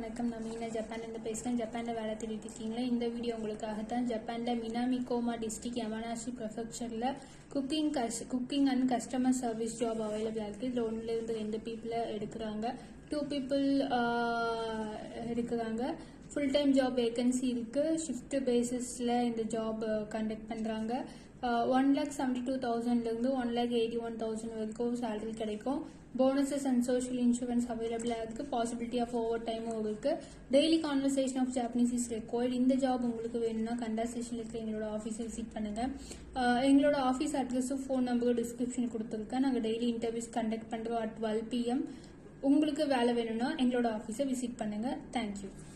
வணக்கம் நான் மீனா ஜப்பான்லேருந்து பேசுகிறேன் ஜப்பானில் வேலை தேடிட்டு இருக்கீங்களா இந்த வீடியோ உங்களுக்காக தான் ஜப்பானில் மினாமிகோமா டிஸ்ட்ரிக்ட் யமனாஷி ப்ரொஃபெக்சரில் குக்கிங் கஸ் cooking and customer service job அவைலபிளாக இருக்குது இதில் ஒன்றுலேருந்து ரெண்டு பீப்புளை எடுக்கிறாங்க டூ பீப்புள் எடுக்கிறாங்க ஃபுல் டைம் ஜாப் வேகன்சி இருக்குது ஷிஃப்ட் பேசிஸில் இந்த ஜாப் கண்டக்ட் பண்ணுறாங்க ஒன் லேக் செவன்டி டூ தௌசண்ட்லேருந்து one lakh eighty one thousand வரைக்கும் சேலரி கிடைக்கும் போனஸஸ் அண்ட் சோஷியல் இன்சூரன்ஸ் அவைலபிளாக இருக்குது பாசிபிலிட்டி ஆஃப் ஓவர் டைமும் இருக்குது daily conversation of Japanese is required இந்த ஜாப் உங்களுக்கு வேணும்னா கண்டாசேஷனில் இருக்கிற எங்களோட ஆஃபீஸை விசிட் பண்ணுங்கள் எங்களோட ஆஃபீஸ் அட்ரஸும் ஃபோன் நம்பரும் டிஸ்கிரிப்ஷன் கொடுத்துருக்கேன் நாங்கள் டெய்லி இன்டர்வியூஸ் கண்டக்ட் பண்ணுறோம் அட் டுவெல் பிஎம் உங்களுக்கு வேலை வேணும்னா எங்களோட ஆஃபீஸை விசிட் பண்ணுங்கள் தேங்க்யூ